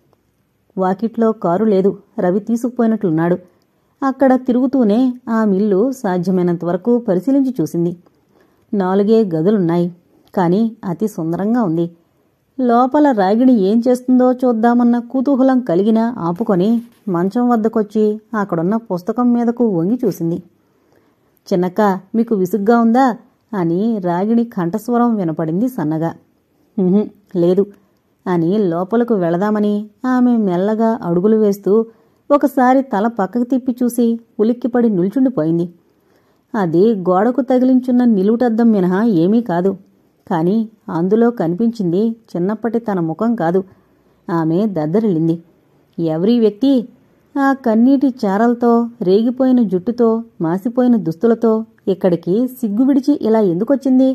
వాకిట్లో కారు లేదు రవి తీసుకుపోయినట్లున్నాడు అక్కడ తిరుగుతూనే ఆ మిల్లు సాధ్యమైనంత వరకు పరిశీలించి చూసింది నాలుగే గదులున్నాయి కానీ అతి సుందరంగా ఉంది లోపల రాగిణి ఏం చేస్తుందో చూద్దామన్న కుతూహలం కలిగినా ఆపుకొని మంచం వద్దకొచ్చి అక్కడున్న పుస్తకం మీదకు వంగి చూసింది చిన్నక్క మీకు విసుగ్గా ఉందా అని రాగిణి కంఠస్వరం వినపడింది సన్నగా "ఉహుం, లేదు అని లోపలకు వెళదామని ఆమె మెల్లగా అడుగులు వేస్తూ ఒకసారి తల పక్కకు తిప్పి చూసి ఉలిక్కిపడి నిల్చుండిపోయింది అది గోడకు తగిలించున్న నిలువుటద్దం మినహా ఏమీ కాదు కాని అందులో కనిపించింది చిన్నప్పటి తన ముఖం కాదు ఆమె దద్దరిల్లింది ఎవరీ వ్యక్తి ఆ కన్నీటి చారలతో రేగిపోయిన జుట్టుతో మాసిపోయిన దుస్తులతో ఇక్కడికి సిగ్గు విడిచి ఇలా ఎందుకొచ్చింది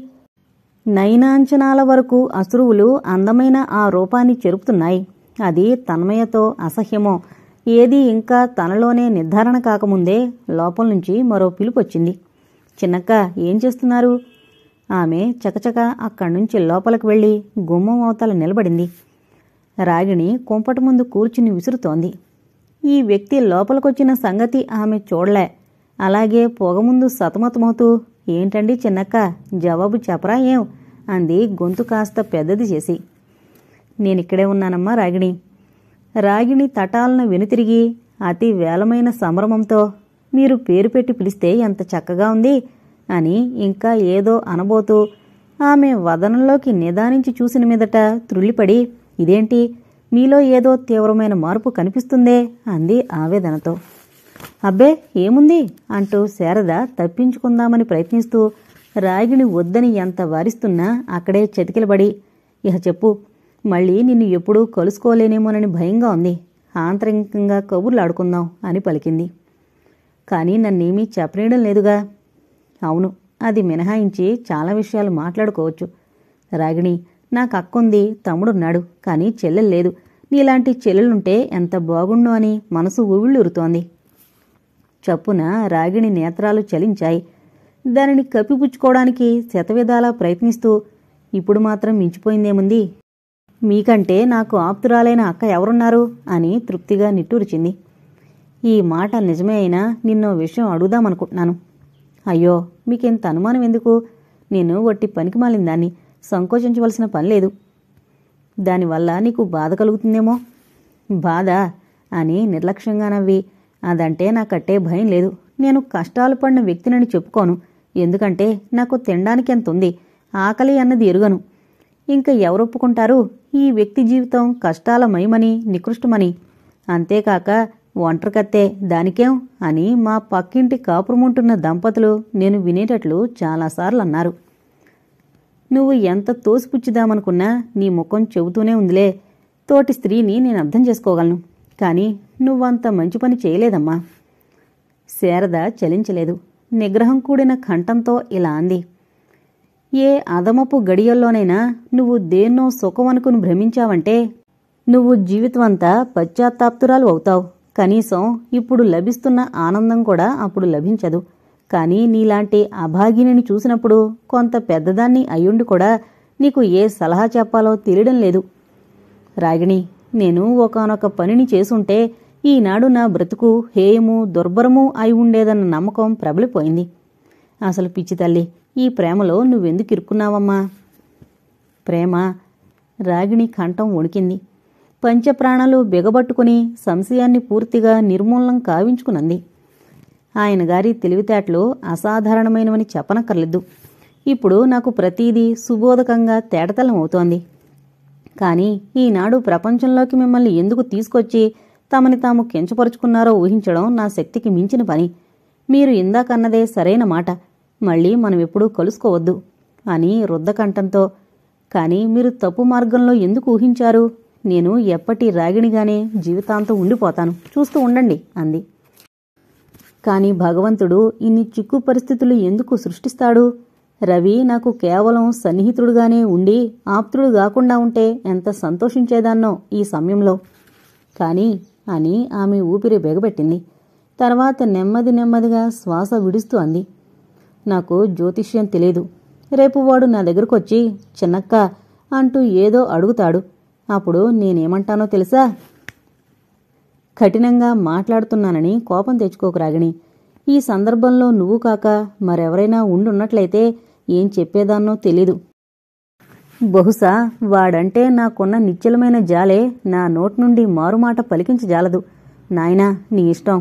నయనాంచనాల వరకు అశ్రువులు అందమైన ఆ రూపాన్ని చెరుపుతున్నాయి అది తన్మయతో అసహ్యమో ఏది ఇంకా తనలోనే నిర్ధారణ కాకముందే లోపల నుంచి మరో పిలుపొచ్చింది చిన్నక్క ఏం చేస్తున్నారు ఆమె చకచక అక్కడి నుంచి లోపలికి వెళ్ళి గుమ్మం అవతల నిలబడింది రాగిణి కుంపటి ముందు కూర్చుని విసురుతోంది ఈ వ్యక్తి లోపలికొచ్చిన సంగతి ఆమె చూడలే అలాగే పొగముందు సతమతమవుతూ ఏంటండి చిన్నక్క జవాబు చెప్పరా ఏం అంది గొంతు కాస్త పెద్దది చేసి నేనిక్కడే ఉన్నానమ్మా రాగిణి రాగిణి తటాలను వెనుతిరిగి అతి వేలమైన సంభ్రమంతో మీరు పేరు పెట్టి పిలిస్తే ఎంత చక్కగా ఉంది అని ఇంకా ఏదో అనబోతూ ఆమె వదనంలోకి నిదానించి చూసిన మీదట త్రుళ్ళిపడి ఇదేంటి మీలో ఏదో తీవ్రమైన మార్పు కనిపిస్తుందే అంది ఆవేదనతో అబ్బే ఏముంది అంటూ శారద తప్పించుకుందామని ప్రయత్నిస్తూ రాగిణి వద్దని ఎంత వారిస్తున్నా అక్కడే చతికిలబడి ఇహ చెప్పు మళ్ళీ నిన్ను ఎప్పుడూ కలుసుకోలేనేమోనని భయంగా ఉంది ఆంతరికంగా కబుర్లాడుకుందాం అని పలికింది కానీ నన్నేమీ చెప్పనీయడం లేదుగా అవును అది మినహాయించి చాలా విషయాలు మాట్లాడుకోవచ్చు రాగిణి నాకు అక్కుంది తమ్ముడున్నాడు కానీ చెల్లెలు లేదు నీలాంటి చెల్లెలుంటే ఎంత బాగుండు అని మనసు ఉవిళ్ళురుతోంది చప్పున రాగిణి నేత్రాలు చలించాయి దానిని కప్పిపుచ్చుకోవడానికి శతవిధాలా ప్రయత్నిస్తూ ఇప్పుడు మాత్రం మించిపోయిందేముంది మీకంటే నాకు ఆప్తురాలైన అక్క ఎవరున్నారు అని తృప్తిగా నిట్టూర్చింది ఈ మాట నిజమే అయినా నిన్నో విషయం అడుగుదామనుకుంటున్నాను అయ్యో మీకింత అనుమానం ఎందుకు నేను వట్టి పనికి మాలిన దాన్ని సంకోచించవలసిన పని లేదు దానివల్ల నీకు బాధ కలుగుతుందేమో బాధ అని నిర్లక్ష్యంగా నవ్వి అదంటే నాకట్టే భయం లేదు నేను కష్టాలు పడిన వ్యక్తినని చెప్పుకోను ఎందుకంటే నాకు తినడానికి ఎంత ఉంది ఆకలి అన్నది ఎరుగను ఇంకా ఎవరొప్పుకుంటారు ఈ వ్యక్తి జీవితం కష్టాల మయమని నికృష్టమని అంతేకాక ఒంటరికత్తే దానికేం అని మా పక్కింటి కాపురముంటున్న దంపతులు నేను వినేటట్లు చాలాసార్లు అన్నారు నువ్వు ఎంత తోసిపుచ్చిదామనుకున్నా నీ ముఖం చెబుతూనే ఉందిలే తోటి స్త్రీని నేను అర్థం చేసుకోగలను కానీ నువ్వంత మంచి పని చేయలేదమ్మా శారద చలించలేదు నిగ్రహం కూడిన కంఠంతో ఇలా అంది ఏ అదమపు గడియల్లోనైనా నువ్వు దేన్నో సుఖమనుకుని భ్రమించావంటే నువ్వు జీవితమంతా పశ్చాత్తాప్తురాలు అవుతావు కనీసం ఇప్పుడు లభిస్తున్న ఆనందం కూడా అప్పుడు లభించదు కానీ నీలాంటి అభాగిని చూసినప్పుడు కొంత పెద్దదాన్ని అయ్యుండి కూడా నీకు ఏ సలహా చెప్పాలో తెలియడం లేదు రాగిణి నేను ఒకనొక పనిని చేసుంటే ఈనాడు నా బ్రతుకు హేయము దుర్భరము అయి ఉండేదన్న నమ్మకం ప్రబలిపోయింది అసలు పిచ్చి తల్లి ఈ ప్రేమలో నువ్వెందుకు ఇరుక్కున్నావమ్మా ప్రేమ రాగిణి కంఠం వణికింది పంచప్రాణాలు బిగబట్టుకుని సంశయాన్ని పూర్తిగా నిర్మూలనం కావించుకునంది ఆయన గారి తెలివితేటలు అసాధారణమైనవని చెప్పనక్కర్లేదు ఇప్పుడు నాకు ప్రతీదీ సుబోధకంగా తేటతలం అవుతోంది కానీ ఈనాడు ప్రపంచంలోకి మిమ్మల్ని ఎందుకు తీసుకొచ్చి తమని తాము కించపరుచుకున్నారో ఊహించడం నా శక్తికి మించిన పని మీరు ఇందాకన్నదే సరైన మాట మళ్ళీ మనం ఎప్పుడూ కలుసుకోవద్దు అని రుద్దకంఠంతో కానీ మీరు తప్పు మార్గంలో ఎందుకు ఊహించారు నేను ఎప్పటి రాగిణిగానే జీవితాంతం ఉండిపోతాను చూస్తూ ఉండండి అంది కాని భగవంతుడు ఇన్ని చిక్కు పరిస్థితులు ఎందుకు సృష్టిస్తాడు రవి నాకు కేవలం సన్నిహితుడుగానే ఉండి ఆప్తుడు కాకుండా ఉంటే ఎంత సంతోషించేదాన్నో ఈ సమయంలో కాని అని ఆమె ఊపిరి బెగబెట్టింది తర్వాత నెమ్మది నెమ్మదిగా శ్వాస విడుస్తూ అంది నాకు జ్యోతిష్యం తెలియదు రేపు వాడు నా దగ్గరకొచ్చి చిన్నక్క అంటూ ఏదో అడుగుతాడు అప్పుడు నేనేమంటానో తెలుసా కఠినంగా మాట్లాడుతున్నానని కోపం తెచ్చుకోకు రాగిణి ఈ సందర్భంలో నువ్వు కాక మరెవరైనా ఉండున్నట్లయితే ఏం చెప్పేదాన్నో తెలీదు బహుశా వాడంటే నాకున్న నిశ్చలమైన జాలే నా నోటి నుండి మారుమాట పలికించజాలదు నాయనా నీ ఇష్టం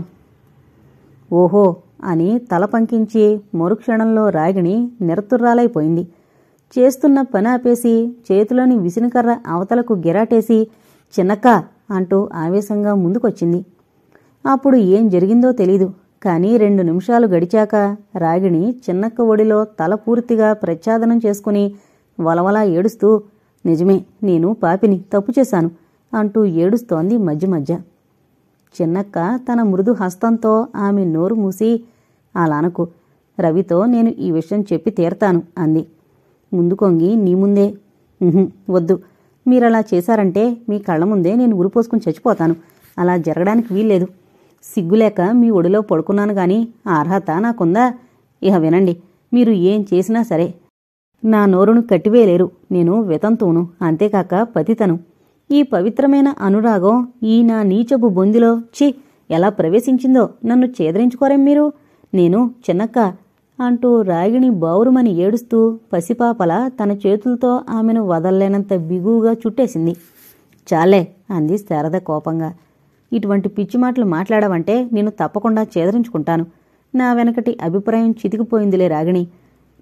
ఓహో అని తల పంకించి మరుక్షణంలో రాగిణి నిరతుర్రాలైపోయింది చేస్తున్న పని ఆపేసి చేతిలోని విసినకర్ర అవతలకు గిరాటేసి చిన్నక్క అంటూ ఆవేశంగా ముందుకొచ్చింది అప్పుడు ఏం జరిగిందో తెలీదు కానీ రెండు నిమిషాలు గడిచాక రాగిణి చిన్నక్క ఒడిలో తల పూర్తిగా ప్రచ్ఛాదనం చేసుకుని వలవలా ఏడుస్తూ నిజమే నేను పాపిని తప్పు చేశాను అంటూ ఏడుస్తోంది మధ్య మధ్య చిన్నక్క తన మృదు హస్తంతో ఆమె నోరు మూసి అలానకు రవితో నేను ఈ విషయం చెప్పి తీరతాను అంది ముందు కొంగి నీ ముందే "ఉహుం, వద్దు మీరలా చేశారంటే మీ కళ్ళ ముందే నేను ఉరిపోసుకుని చచ్చిపోతాను అలా జరగడానికి వీల్లేదు సిగ్గులేక మీ ఒడిలో పడుకున్నాను గాని ఆ అర్హత నాకుందా ఇహ వినండి మీరు ఏం చేసినా సరే నా నోరును కట్టివేయలేరు నేను వితంతువును అంతేకాక పతితను ఈ పవిత్రమైన అనురాగం ఈ నా నీచపు బొందిలో ఛీ ఎలా ప్రవేశించిందో నన్ను చేదరించుకోరేం మీరు నేను చిన్నక్క అంటూ రాగిణి బావురుమని ఏడుస్తూ పసిపాపల తన చేతులతో ఆమెను వదల్లేనంత బిగువుగా చుట్టేసింది చాలే అంది శారద కోపంగా ఇటువంటి పిచ్చి మాటలు మాట్లాడావంటే నేను తప్పకుండా చేదరించుకుంటాను నా వెనకటి అభిప్రాయం చితికిపోయిందిలే రాగిణి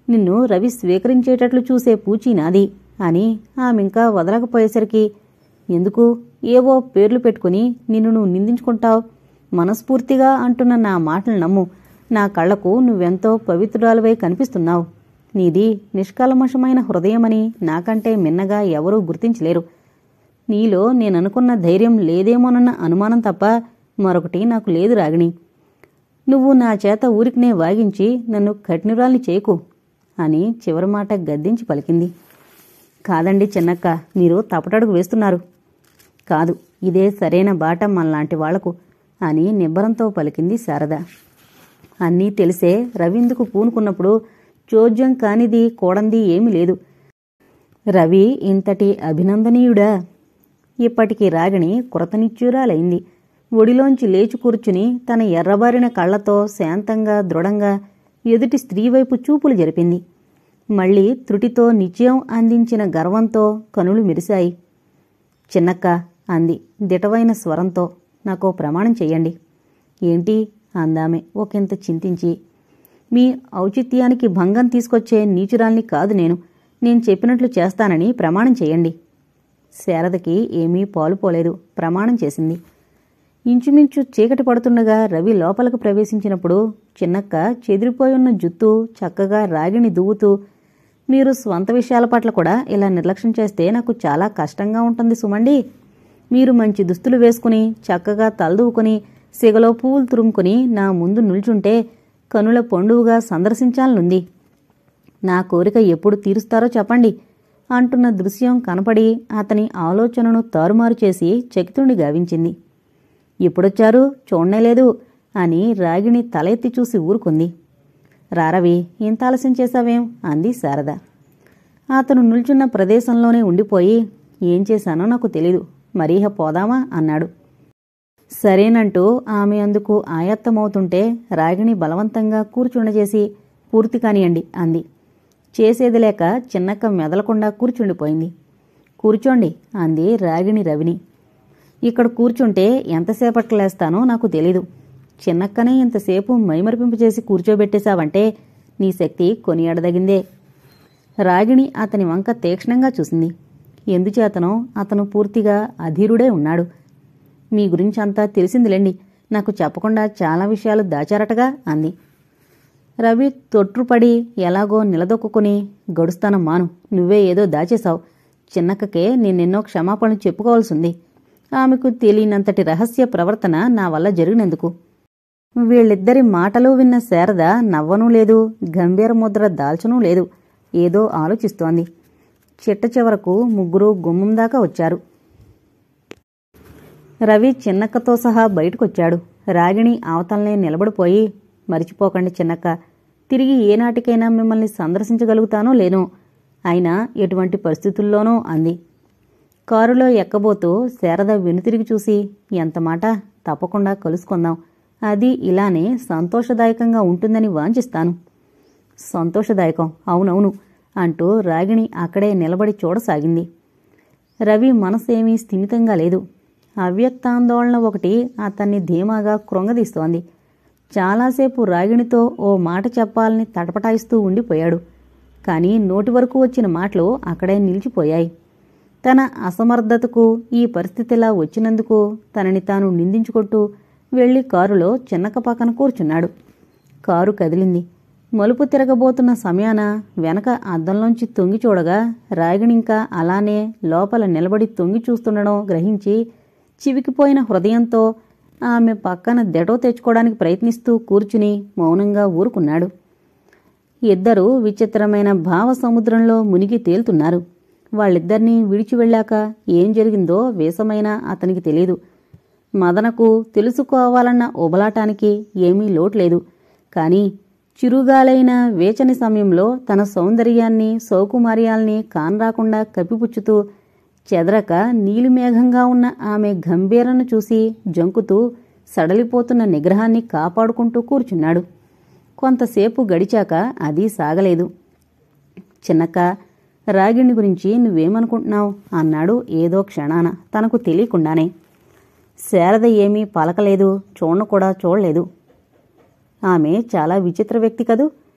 నిన్ను రవి స్వీకరించేటట్లు చూసే పూచి నాది అని ఆమెంకా వదలకపోయేసరికి ఎందుకు ఏవో పేర్లు పెట్టుకుని నిన్ను నువ్వు నిందించుకుంటావు మనస్ఫూర్తిగా అంటున్న నా మాటలు నమ్ము నా కళ్లకు నువ్వెంతో పవిత్రురాలువై కనిపిస్తున్నావు నీది నిష్కల్మషమైన హృదయమని నాకంటే మిన్నగా ఎవరూ గుర్తించలేరు నీలో నేననుకున్న ధైర్యం లేదేమోనన్న అనుమానం తప్ప మరొకటి నాకు లేదు రాగిణి నువ్వు నా చేత ఊరికినే వాగించి నన్ను కఠినురాల్ని చేయకు అని చివరి మాట గద్దించి పలికింది కాదండి చిన్నక్క మీరు తపటడుగు వేస్తున్నారు కాదు ఇదే సరైన బాట మనలాంటి వాళ్లకు అని నిబ్బరంతో పలికింది శారద అన్నీ తెలిసే రవీందుకు పూనుకున్నప్పుడు చోద్యం కానిది కూడంది ఏమీ లేదు రవి ఇంతటి అభినందనీయుడా ఇప్పటికి రాగిణి కృతనిశ్చూరాలైంది ఒడిలోంచి లేచి కూర్చుని తన ఎర్రబారిన కళ్లతో శాంతంగా దృఢంగా ఎదుటి స్త్రీ వైపు చూపులు జరిపింది మళ్ళీ త్రుటితో నిశ్చయం అందించిన గర్వంతో కనులు మెరిశాయి చిన్నక్క అంది దిటవైన స్వరంతో నాకో ప్రమాణం చెయ్యండి ఏంటి అందామె ఒకంత చింతించి మీ ఔచిత్యానికి భంగం తీసుకొచ్చే నీచురాల్ని కాదు నేను నేను చెప్పినట్లు చేస్తానని ప్రమాణం చేయండి శారదకి ఏమీ పాలుపోలేదు ప్రమాణం చేసింది ఇంచుమించు చీకటి పడుతుండగా రవి లోపలకు ప్రవేశించినప్పుడు చిన్నక్క చెదిరిపోయున్న జుత్తు చక్కగా రాగిని దువ్వుతూ మీరు స్వంత విషయాల పట్ల కూడా ఇలా నిర్లక్ష్యం చేస్తే నాకు చాలా కష్టంగా ఉంటుంది సుమండి మీరు మంచి దుస్తులు వేసుకుని చక్కగా తలదువుకుని సిగలో పువ్వులు తురుముకుని నా ముందు నిల్చుంటే కనుల పండువుగా సందర్శించాలనుంది నా కోరిక ఎప్పుడు తీరుస్తారో చెప్పండి అంటున్న దృశ్యం కనపడి అతని ఆలోచనను తారుమారు చేసి చకితుణ్ణి గావించింది ఎప్పుడొచ్చారు చూడనేలేదు అని రాగిణి తల ఎత్తి చూసి ఊరుకుంది రారవి ఇంత ఆలస్యం చేశావేం అంది శారద అతను నిల్చున్న ప్రదేశంలోనే ఉండిపోయి ఏం చేశానో నాకు తెలీదు మరీహ పోదామా అన్నాడు సరేనంటూ ఆమె అందుకు ఆయత్తమవుతుంటే రాగిణి బలవంతంగా కూర్చుండజేసి పూర్తి కానియండి అంది చేసేది లేక చిన్నక్క మెదలకుండా కూర్చుండిపోయింది కూర్చోండి అంది రాగిణి రవిని ఇక్కడ కూర్చుంటే ఎంతసేపట్లో లేస్తానో నాకు తెలీదు చిన్నక్కనే ఇంతసేపు మైమరిపింపు చేసి కూర్చోబెట్టేశావంటే నీ శక్తి కొనియాడదగిందే రాగిణి అతని వంక తీక్షణంగా చూసింది ఎందుచేతనో అతను పూర్తిగా అధీరుడే ఉన్నాడు మీ గురించి అంతా తెలిసిందిలేండి నాకు చెప్పకుండా చాలా విషయాలు దాచారటగా అంది రవి తొట్రుపడి ఎలాగో నిలదొక్కుని గడుస్తాన మాను నువ్వే ఏదో దాచేశావు చిన్నక్కకే నేనెన్నో క్షమాపణలు చెప్పుకోవాల్సింది ఆమెకు తెలియనంతటి రహస్య ప్రవర్తన నా వల్ల జరిగినందుకు వీళ్ళిద్దరి మాటలు విన్న శారద నవ్వనూ లేదు గంభీర ముద్ర దాల్చనూ లేదు ఏదో ఆలోచిస్తోంది చిట్ట చివరకు ముగ్గురు గుమ్మం దాకా వచ్చారు రవి చిన్నక్కతో సహా బయటకొచ్చాడు రాగిణి అవతలనే నిలబడిపోయి మరిచిపోకండి చిన్నక్క తిరిగి ఏనాటికైనా మిమ్మల్ని సందర్శించగలుగుతానో లేనో అయినా ఎటువంటి పరిస్థితుల్లోనో అంది కారులో ఎక్కబోతూ శారద వెనుతిరిగి చూసి ఎంత మాట తప్పకుండా కలుసుకుందాం అది ఇలానే సంతోషదాయకంగా ఉంటుందని వాంఛిస్తాను సంతోషదాయకం అవునవును అంటూ రాగిణి అక్కడే నిలబడి చూడసాగింది రవి మనసేమీ స్థిమితంగా లేదు అవ్యక్తాందోళన ఒకటి అతన్ని ధీమాగా కృంగదీస్తోంది చాలాసేపు రాగిణితో ఓ మాట చెప్పాలని తటపటాయిస్తూ ఉండిపోయాడు కానీ నోటి వరకు వచ్చిన మాటలు అక్కడే నిలిచిపోయాయి తన అసమర్థతకు ఈ పరిస్థితిలా వచ్చినందుకు తనని తాను నిందించుకుంటూ వెళ్లి కారులో చిన్నక పక్కన కూర్చున్నాడు కారు కదిలింది మలుపు తిరగబోతున్న సమయాన వెనక అద్దంలోంచి తొంగి చూడగా రాగిణింకా అలానే లోపల నిలబడి తొంగి చూస్తుండడం గ్రహించి చివికిపోయిన హృదయంతో ఆమె పక్కన దెటో తెచ్చుకోవడానికి ప్రయత్నిస్తూ కూర్చుని మౌనంగా ఊరుకున్నాడు ఇద్దరూ విచిత్రమైన భావ సముద్రంలో మునిగి తేలుతున్నారు వాళ్ళిద్దరినీ విడిచి వెళ్ళాక ఏం జరిగిందో వేసమైనా అతనికి తెలీదు మదనకు తెలుసుకోవాలన్న ఉబలాటానికి ఏమీ లోట్లేదు కాని చిరుగాలైన వేచని సమయంలో తన సౌందర్యాన్ని సౌకుమార్యాల్ని కాన్రాకుండా కప్పిపుచ్చుతూ చెదరక నీలిమేఘంగా ఉన్న ఆమె గంభీరను చూసి జంకుతూ సడలిపోతున్న నిగ్రహాన్ని కాపాడుకుంటూ కూర్చున్నాడు కొంతసేపు గడిచాక అది సాగలేదు చిన్నక్క రాగిణి గురించి నువ్వేమనుకుంటున్నావు అన్నాడు ఏదో క్షణాన తనకు తెలియకుండానే శారద ఏమీ పలకలేదు చూడను కూడా చూడలేదు ఆమె చాలా విచిత్ర వ్యక్తి కదూ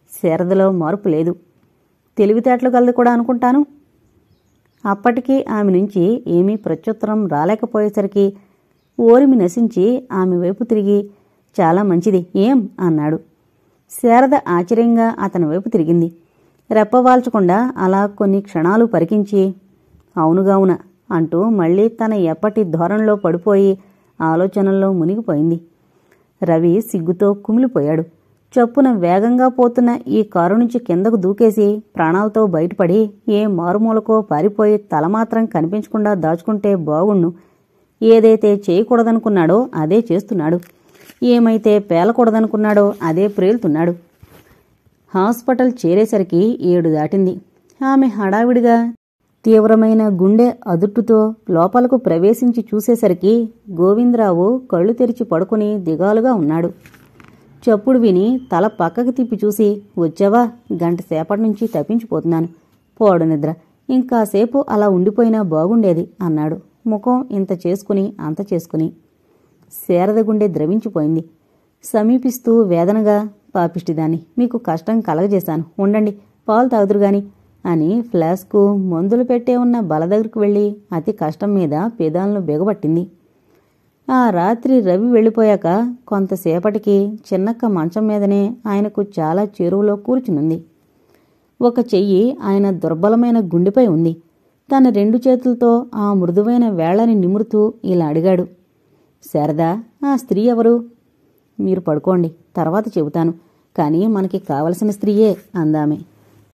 శారదలో మార్పు లేదు తెలివితేటలు కలదు కూడా అనుకుంటాను అప్పటికీ ఆమె నుంచి ఏమీ ప్రత్యుత్తరం రాలేకపోయేసరికి ఓరిమి నశించి ఆమె వైపు తిరిగి చాలా మంచిది ఏం అన్నాడు శారద ఆశ్చర్యంగా అతని వైపు తిరిగింది రెప్పవాల్చకుండా అలా కొన్ని క్షణాలు పరికించి అవునుగావున అంటూ మళ్ళీ తన ఎప్పటి ధోరణిలో పడిపోయి ఆలోచనల్లో మునిగిపోయింది రవి సిగ్గుతో కుమిలిపోయాడు చప్పున వేగంగా పోతున్న ఈ కారు నుంచి కిందకు దూకేసి ప్రాణాలతో బయటపడి ఏ మారుమూలకో పారిపోయి తల మాత్రం కనిపించకుండా దాచుకుంటే బాగుణ్ణు ఏదైతే చేయకూడదనుకున్నాడో అదే చేస్తున్నాడు ఏమైతే పేలకూడదనుకున్నాడో అదే ప్రేలుతున్నాడు హాస్పిటల్ చేరేసరికి ఏడు దాటింది ఆమె హడావిడిగా తీవ్రమైన గుండె అదుట్టుతో లోపలకు ప్రవేశించి చూసేసరికి గోవిందరావు కళ్ళు తెరిచి పడుకుని దిగాలుగా ఉన్నాడు చప్పుడు విని తల పక్కకి తిప్పి చూసి వచ్చావా గంట సేపటి నుంచి తప్పించిపోతున్నాను పోడు నిద్ర ఇంకాసేపు అలా ఉండిపోయినా బాగుండేది అన్నాడు ముఖం ఇంత చేసుకుని అంత చేసుకుని శారద గుండె ద్రవించిపోయింది సమీపిస్తూ వేదనగా పాపిష్టిదాన్ని మీకు కష్టం కలగజేశాను ఉండండి పాలు తాగుదురుగాని అని ఫ్లాస్కు మందులు పెట్టే ఉన్న బల దగ్గరకు వెళ్ళి అతి కష్టం మీద పెదాలను బిగబట్టింది ఆ రాత్రి రవి వెళ్ళిపోయాక కొంతసేపటికి చిన్నక్క మంచం మీదనే ఆయనకు చాలా చెరువులో కూర్చునుంది ఒక చెయ్యి ఆయన దుర్బలమైన గుండెపై ఉంది తన రెండు చేతులతో ఆ మృదువైన వేళ్లని నిమురుతూ ఇలా అడిగాడు శారదా ఆ స్త్రీ ఎవరు మీరు పడుకోండి తర్వాత చెబుతాను కానీ మనకి కావలసిన స్త్రీయే అందామే